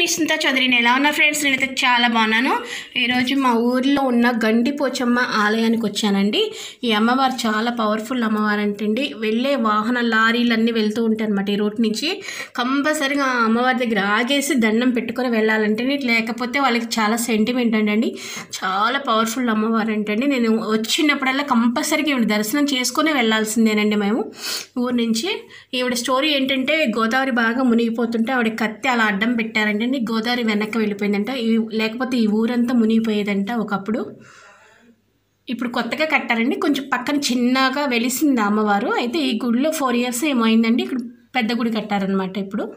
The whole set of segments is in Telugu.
సునీత చౌదరి నేను ఎలా ఉన్నా ఫ్రెండ్స్ నేనైతే చాలా బాగున్నాను ఈరోజు మా ఊర్లో ఉన్న గండి పోచమ్మ ఆలయానికి వచ్చానండి ఈ అమ్మవారు చాలా పవర్ఫుల్ అమ్మవారు అంటండి వెళ్ళే వాహన లారీలన్నీ వెళ్తూ ఉంటాయి అనమాట ఈ రూట్ నుంచి కంపల్సరీగా ఆ అమ్మవారి దగ్గర ఆగేసి దండం పెట్టుకొని వెళ్ళాలంటే లేకపోతే వాళ్ళకి చాలా సెంటిమెంట్ అండి చాలా పవర్ఫుల్ అమ్మవారు అంటండి నేను వచ్చినప్పుడల్లా కంపల్సరీగా ఈవిడ దర్శనం చేసుకుని వెళ్ళాల్సిందేనండి మేము ఊరు నుంచి ఈవిడ స్టోరీ ఏంటంటే గోదావరి బాగా మునిగిపోతుంటే ఆవిడ కత్తి అలా అడ్డం పెట్టారంటే గోదావరి వెనక్కి వెళ్ళిపోయిందంట ఈ లేకపోతే ఈ ఊరంతా మునిగిపోయేదంట ఒకప్పుడు ఇప్పుడు కొత్తగా కట్టారండి కొంచెం పక్కన చిన్నగా వెలిసింది ఆ అమ్మవారు అయితే ఈ గుడిలో ఫోర్ ఇయర్స్ ఏమో అయిందండి ఇక్కడ పెద్ద గుడి కట్టారనమాట ఇప్పుడు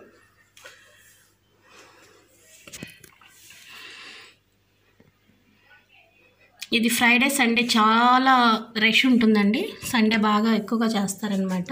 ఇది ఫ్రైడే సండే చాలా రష్ ఉంటుందండి సండే బాగా ఎక్కువగా చేస్తారనమాట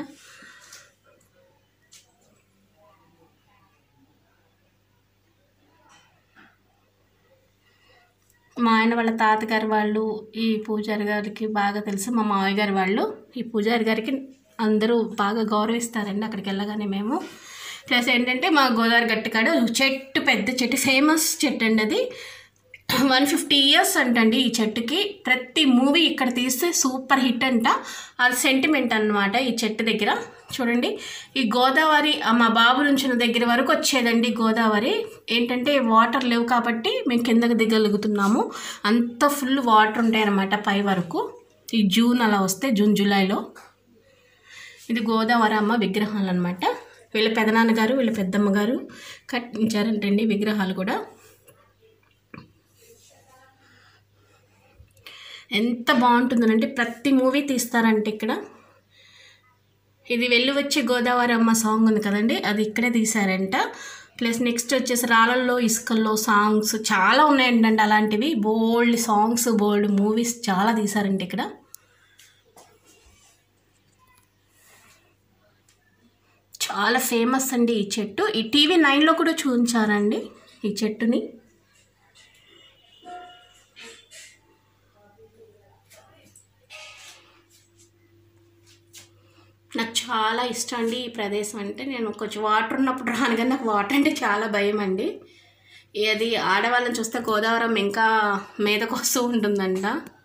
మా ఆయన వాళ్ళ తాతగారు వాళ్ళు ఈ పూజారి గారికి బాగా తెలుసు మా మావయ్య గారి వాళ్ళు ఈ పూజారి గారికి అందరూ బాగా గౌరవిస్తారండి అక్కడికి వెళ్ళగానే మేము ప్లస్ ఏంటంటే మా గోదావరి గట్టి కాడ చెట్టు పెద్ద చెట్టు ఫేమస్ చెట్టు అండి అది వన్ ఫిఫ్టీ ఇయర్స్ అంటండి ఈ చెట్టుకి ప్రతి మూవీ ఇక్కడ తీస్తే సూపర్ హిట్ అంట అది సెంటిమెంట్ అన్నమాట ఈ చెట్టు దగ్గర చూడండి ఈ గోదావరి ఆ మా బాబు నుంచిన దగ్గర వరకు వచ్చేదండి గోదావరి ఏంటంటే వాటర్ లేవు కాబట్టి మేము కిందకి దిగలుగుతున్నాము అంత ఫుల్ వాటర్ ఉంటాయన్నమాట పై వరకు ఈ జూన్ అలా వస్తే జూన్ జూలైలో ఇది గోదావరి అమ్మ విగ్రహాలు అనమాట వీళ్ళ పెదనాన్నగారు వీళ్ళ పెద్దమ్మ గారు కట్టించారంటండి విగ్రహాలు కూడా ఎంత బాగుంటుందనంటే ప్రతి మూవీ తీస్తారంటే ఇక్కడ ఇది వెళ్ళి వచ్చే గోదావరి అమ్మ సాంగ్ ఉంది కదండి అది ఇక్కడే తీశారంట ప్లస్ నెక్స్ట్ వచ్చేసి రాళ్ళల్లో ఇసుకల్లో సాంగ్స్ చాలా ఉన్నాయండి అలాంటివి బోల్డ్ సాంగ్స్ బోల్డ్ మూవీస్ చాలా తీశారండి ఇక్కడ చాలా ఫేమస్ అండి ఈ చెట్టు ఈ టీవీ నైన్లో కూడా చూపించారండి ఈ చెట్టుని నాకు చాలా ఇష్టం అండి ఈ ప్రదేశం అంటే నేను కొంచెం వాటర్ ఉన్నప్పుడు రాను కానీ నాకు వాటర్ అంటే చాలా భయం అండి అది ఆడవాళ్ళని చూస్తే గోదావరం ఇంకా మీదకు వస్తూ ఉంటుందంట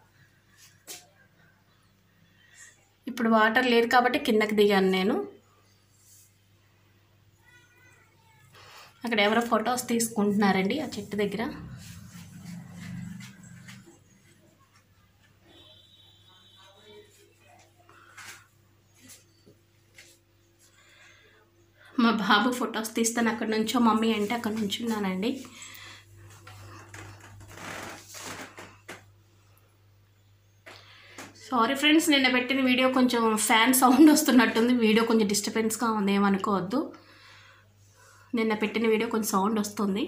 ఇప్పుడు వాటర్ లేదు కాబట్టి కిందకి దిగాను నేను అక్కడ ఎవరో ఫొటోస్ తీసుకుంటున్నారండి ఆ చెట్టు దగ్గర మా బాబు ఫొటోస్ తీస్తాను అక్కడ నుంచో మమ్మీ అంటే అక్కడ నుంచి ఉన్నానండి సారీ ఫ్రెండ్స్ నిన్న పెట్టిన వీడియో కొంచెం ఫ్యాన్ సౌండ్ వస్తున్నట్టుంది వీడియో కొంచెం డిస్టర్బెన్స్గా ఉంది ఏమనుకోవద్దు నిన్న పెట్టిన వీడియో కొంచెం సౌండ్ వస్తుంది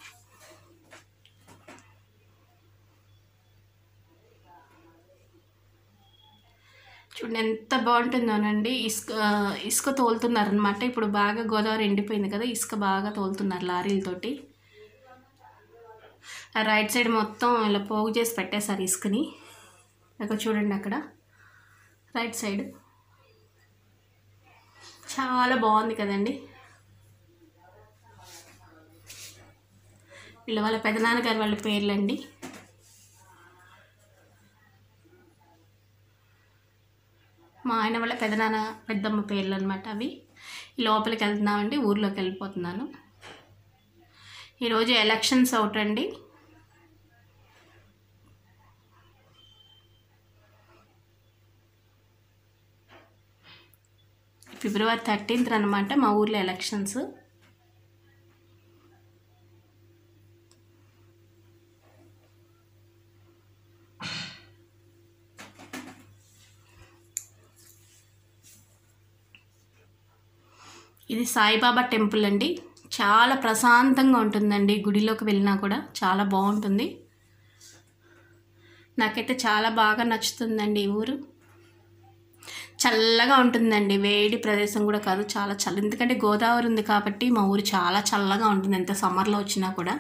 చూడండి ఎంత బాగుంటుందోనండి ఇసుక ఇసుక తోలుతున్నారనమాట ఇప్పుడు బాగా గోదావరి ఎండిపోయింది కదా ఇసుక బాగా తోలుతున్నారు లారీలతోటి ఆ రైట్ సైడ్ మొత్తం ఇలా పోగు చేసి పెట్టేశారు ఇసుకని అక్కడ చూడండి అక్కడ రైట్ సైడ్ చాలా బాగుంది కదండి వీళ్ళ వాళ్ళ పెదనాన్నగారు వాళ్ళ పేర్లండి మా ఆయన వాళ్ళ పెదనాన్న పెద్దమ్మ పేర్లు అనమాట అవి లోపలికి వెళ్తున్నామండి ఊర్లోకి వెళ్ళిపోతున్నాను ఈరోజు ఎలక్షన్స్ అవుట్ అండి ఫిబ్రవరి థర్టీన్త్ అనమాట మా ఊర్లో ఎలక్షన్స్ ఇది సాయిబాబా టెంపుల్ అండి చాలా ప్రశాంతంగా ఉంటుందండి గుడిలోకి వెళ్ళినా కూడా చాలా బాగుంటుంది నాకైతే చాలా బాగా నచ్చుతుందండి ఈ ఊరు చల్లగా ఉంటుందండి వేడి ప్రదేశం కూడా కాదు చాలా చల్ల ఎందుకంటే గోదావరి ఉంది కాబట్టి మా ఊరు చాలా చల్లగా ఉంటుంది ఎంత సమ్మర్లో వచ్చినా కూడా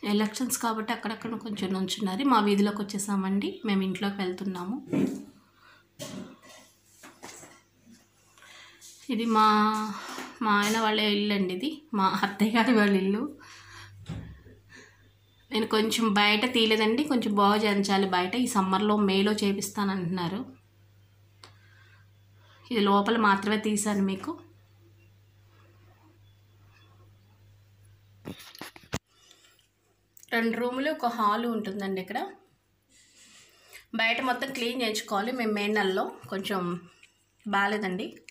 ఎలక్షన్స్ కాబట్టి అక్కడక్కడ కొంచెం నుంచున్నారు మా వీధిలోకి వచ్చేసామండి మేము ఇంట్లోకి వెళ్తున్నాము ఇది మా మా ఆయన వాళ్ళ ఇల్లు అండి ఇది మా అత్తయ్య గారి వాళ్ళ ఇల్లు నేను కొంచెం బయట తీయలేదండి కొంచెం బాగా చేయించాలి బయట ఈ సమ్మర్లో మేలో చేపిస్తాను అంటున్నారు ఇది లోపల మాత్రమే తీసాను మీకు రెండు రూములు ఒక హాలు ఉంటుందండి ఇక్కడ బయట మొత్తం క్లీన్ చేయించుకోవాలి మేము మే నెలలో కొంచెం బాగాలేదండి